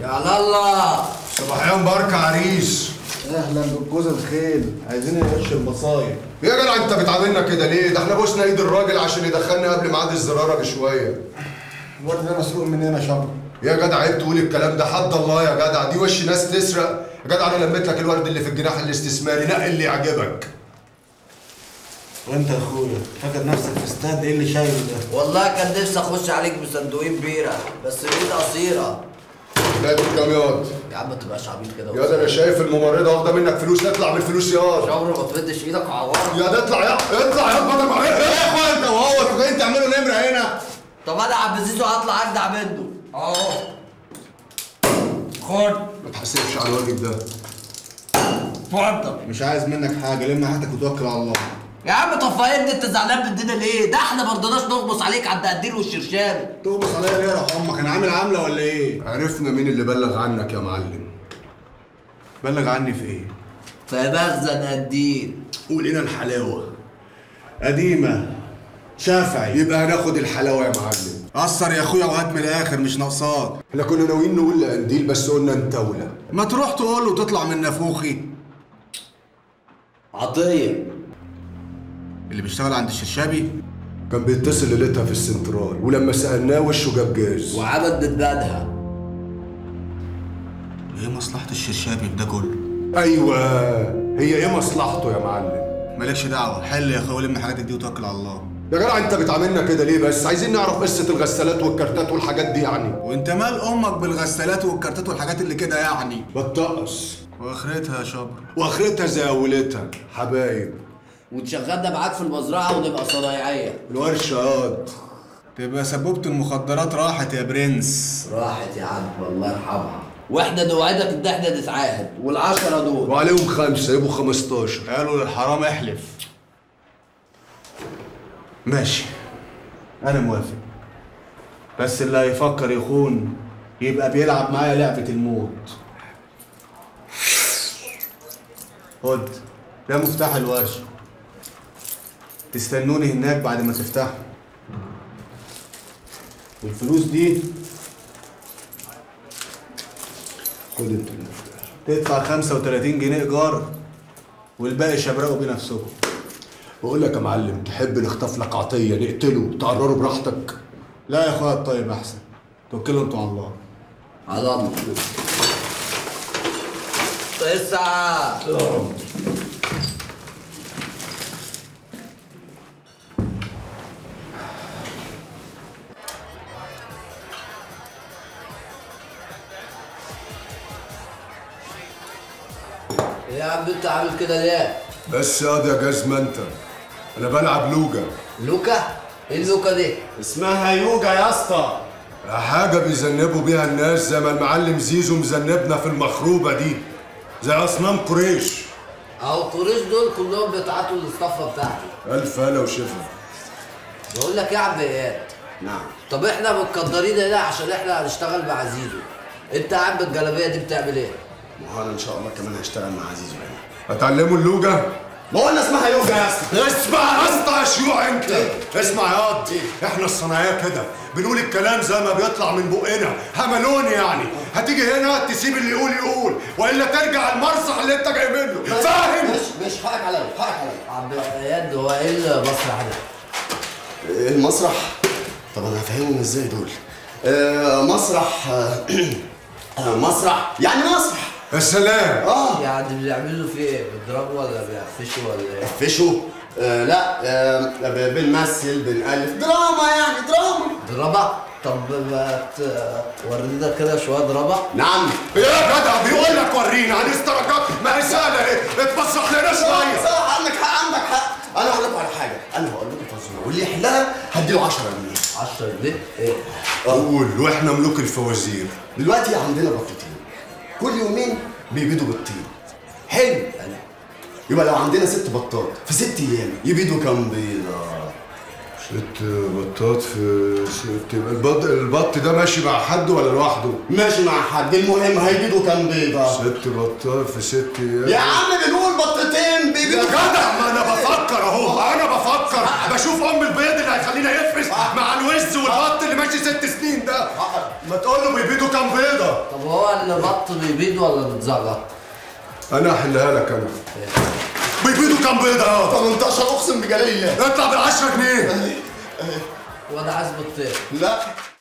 يا الله صباحيان بركة عريس اهلا بالجوز الخيل عايزين نقش المصايب يا جدع انت بتعاملنا كده ليه؟ ده احنا بوسنا ايد الراجل عشان يدخلنا قبل ميعاد الزراره بشويه. الواد ده مسروق مننا شبر يا جدع عيب تقول الكلام ده حد الله يا جدع دي وش ناس تسرق يا جدع انا لميت لك الورد اللي في الجناح الاستثماري نقي اللي يعجبك. وانت يا اخويا فاكر نفسك في استاد ايه اللي شايله ده والله كان نفسي اخش عليك بصندوقين بيره بس الايد قصيره لا دي كام ياض؟ يا عم ما تبقاش عبيط كده يا ده انا شايف الممرضه واخده منك فلوس تطلع بالفلوس ياض. شعور ما تمدش ايدك وعورك يا ده اطلع يا اطلع يا بدل ما ايه يا اخويا انت وهو انتوا جايين تعملوا نمره هنا؟ طب انا عبد زيزو هطلع اجدع منه اهو خد ما تحاسبش على الواجب ده. اتفضل مش عايز منك حاجه لم حياتك وتوكل على الله يا عم طب فاهمني انت زعلان مننا ليه؟ ده احنا ما رضيناش نغمص عليك عند قدير والشرشابي تغمص عليا ليه يا روح امك انا عامل عامله ولا ايه عرفنا مين اللي بلغ عنك يا معلم. بلغ عني في ايه فمخزن قدير قول لنا الحلاوه قديمه شافعي يبقى هناخد الحلاوه يا معلم. قصر يا اخويا وهات من الاخر مش ناقصاك احنا كنا ناويين نقول لقنديل بس قلنا نتولى. ما تروح تقول له تطلع من نافوخي عطيه اللي بيشتغل عند الشرشابي كان بيتصل ليلتها في السنترال ولما سألناه وشه جاب جاز وعمل ندبانها ايه مصلحه الشرشابي في ده كله ايوه هي ايه مصلحته يا معلم مالكش دعوه حل يا اخويا ولم حاجاتك دي وتوكل على الله يا جدع انت بتعاملنا كده ليه بس عايزين نعرف قصه الغسالات والكارتات والحاجات دي يعني وانت مال امك بالغسالات والكارتات والحاجات اللي كده يعني بتطقص واخرتها يا شبر واخرتها زي اولتها حبايب وتشغلنا معاك في المزرعه ونبقى صنايعيه الورشه ياض تبقى سبوبة المخدرات راحت يا برنس راحت يا عم الله يرحمها واحنا نوعدك ان احنا نتعاهد والعشرة دول وعليهم خمسه يبقوا 15 قالوا للحرام احلف ماشي انا موافق بس اللي هيفكر يخون يبقى بيلعب معايا لعبة الموت خد ده مفتاح الورشة تستنوني هناك بعد ما تفتحوا والفلوس دي خد انت المفتاح تدفع 35 جنيه ايجار والباقي شبرقوا بنفسكم بقول لك يا معلم تحب نخطف لك عطيه نقتله تقرره براحتك لا يا اخويا الطيب احسن توكلوا انتوا على الله على الله تسعة يا عم انت عامل كده ليه؟ بس ياض يا جزمه انت انا بلعب لوجا لوكا؟ ايه اللوكا دي؟ اسمها يوجا يا اسطى حاجة بيذنبوا بيها الناس زي ما المعلم زيزو مذنبنا في المخروبة دي زي أصنام قريش اهو قريش دول كلهم بيتعاطوا الاسطفه بتاعتي ألف هلا وشفا بقول لك ايه يا عم اياد نعم طب احنا متقدرين هنا عشان احنا هنشتغل مع زيزو انت يا عم الجلابيه دي بتعمل ايه؟ ما هو انا ان شاء الله كمان هشتغل مع عزيز هنا هتعلموا اللوجا ما قلنا اسمها يوجا يا اسطى اسمع يا اسطى يا شيوع انت اسمع يا قط احنا الصناعيه كده بنقول الكلام زي ما بيطلع من بقنا هملون يعني هتيجي هنا تسيب اللي يقول يقول والا ترجع المسرح اللي انت جاي منه فاهم مش مش حقك عليا حقك عليا عبد اياد هو ايه المسرح ده؟ المسرح طب انا هفهمهم ازاي دول آه مسرح آه آه، مسرح يعني مسرح السلام اه يعني بيعملوا فيه ايه؟ بيضربوا ولا بيقفشوا ولا ايه؟ فشو آه لا آه ب- بنمثل بنألف دراما يعني دراما ضربة؟ طب ما ت- ورينا كده شويه ضربة نعم يا جدع بيقول لك ورينا عن استرجاك ما هي سهله ايه اتفسح لنا شويه صح عندك حق عندك حق انا هقول لكم على حاجه انا هقول لكم فزوره واللي يحلها هديله 10 جنيه 10 جنيه ايه؟ قول واحنا ملوك الفوازير دلوقتي عندنا بطتين كل يومين بيبيضوا بيضتين حلو يبقى لو عندنا ست بطات في ست ايام يبيضوا كام بيضه ست بطات في ست البط البط ده ماشي مع حد ولا لوحده؟ ماشي مع حد المهم هيجيبوا كام بيضة ست بطات في ست ايام يا عم بنقول بطتين يا بيبيضوا جدع ما انا بفكر اهو انا بفكر بشوف ام البيض اللي هيخلينا يفرس مع الوز والبط اللي ماشي ست سنين ده ما تقول له بيبيضوا كام بيضه طب هو البط بيبيض ولا بيتزغط؟ انا هحلها لك انا بيبيضوا كام بيضه يا 18 اقسم بجلال الله اطلع بال 10 جنيه هو ده عايز بطين لا